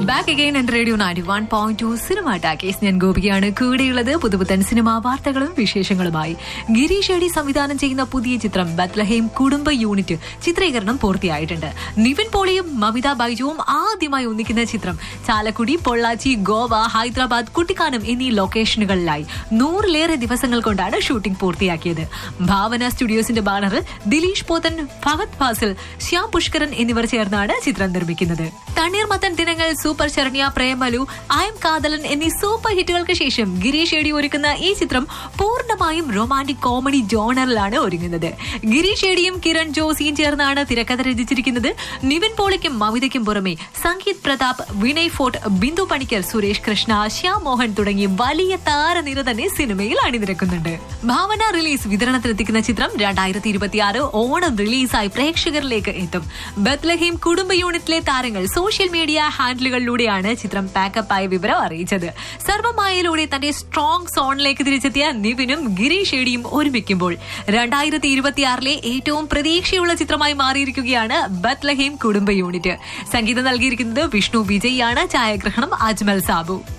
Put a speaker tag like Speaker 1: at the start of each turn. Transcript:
Speaker 1: back again എന്റെ radio ninety one point two cinema talkies ഞാൻ ഗോപികയാണ് കൂടെയുള്ളത് പുതുപുത്തൻ സിനിമാ വാർത്തകളും വിശേഷങ്ങളുമായി ഗിരീഷ് ഏടി സംവിധാനം ചെയ്യുന്ന പുതിയ ചിത്രം ബത്ലഹേം കുടുംബ യൂണിറ്റ് ചിത്രീകരണം പൂർത്തിയായിട്ടുണ്ട് നിവിൻ പോളിയും മമിത ബൈജുവും ആദ്യമായി ഒന്നിക്കുന്ന ചിത്രം ചാലക്കുടി പൊള്ളാച്ചി ഗോവ ഹൈദരാബാദ് കുട്ടിക്കാനം എന്നീ ലൊക്കേഷനുകളിലായി നൂറിലേറെ ദിവസങ്ങൾ കൊണ്ടാണ് ഷൂട്ടിംഗ് പൂർത്തിയാക്കിയത് ഭാവന സ്റ്റുഡിയോസിന്റെ ബാനറിൽ ദിലീഷ് പോത്തൻ ഫഹദ് ഫാസിൽ ശ്യാം പുഷ്കരൻ എന്നിവർ ചേർന്നാണ് ചിത്രം നിർമ്മിക്കുന്നത് തണ്ണീർമത്തൻ ദിനങ്ങൾ സൂപ്പർ ശരണ്യ പ്രേമലു ആയം കാതലൻ എന്നീ സൂപ്പർ ഹിറ്റുകൾക്ക് ശേഷം ഗിരീഷ് ഏടി ഒരുക്കുന്ന ഈ ചിത്രം പൂർണ്ണമായും റൊമാന്റിക് കോമഡി ജോണറിലാണ് ഒരുങ്ങുന്നത് ഗിരീഷ് ഏടിയും കിരൺ ജോസിയും ചേർന്നാണ് തിരക്കഥ രചിച്ചിരിക്കുന്നത് നിവിൻ പോളിക്കും മമിതയ്ക്കും പുറമെ സംഗീത് പ്രതാപ് വിനയ് ഫോർട്ട് ബിന്ദു പണിക്കർ സുരേഷ് കൃഷ്ണ ശ്യാം മോഹൻ തുടങ്ങി വലിയ താരനിര തന്നെ സിനിമയിൽ അണിനിരക്കുന്നുണ്ട് ഭാവന റിലീസ് വിതരണത്തിലെത്തിക്കുന്ന ചിത്രം രണ്ടായിരത്തി ഇരുപത്തിയാറ് ഓണം റിലീസായി പ്രേക്ഷകരിലേക്ക് എത്തും ബത്ലഹീം കുടുംബ യൂണിറ്റിലെ താരങ്ങൾ സോഷ്യൽ മീഡിയ ഹാൻഡിലുകളിലൂടെയാണ് ചിത്രം പാക്കപ്പ് ആയ വിവരം അറിയിച്ചത് സർവമായയിലൂടെ തന്റെ സ്ട്രോങ് സോണിലേക്ക് തിരിച്ചെത്തിയ നിവിനും ഗിരീഷ് ഏടിയും ഒരുമിക്കുമ്പോൾ രണ്ടായിരത്തി ഇരുപത്തിയാറിലെ ഏറ്റവും പ്രതീക്ഷയുള്ള ചിത്രമായി മാറിയിരിക്കുകയാണ് ബത്ലഹീം കുടുംബ യൂണിറ്റ് സംഗീതം നൽകിയിരിക്കുന്നത് വിഷ്ണു വിജയ് ആണ് ഛായാഗ്രഹണം അജ്മൽ സാബു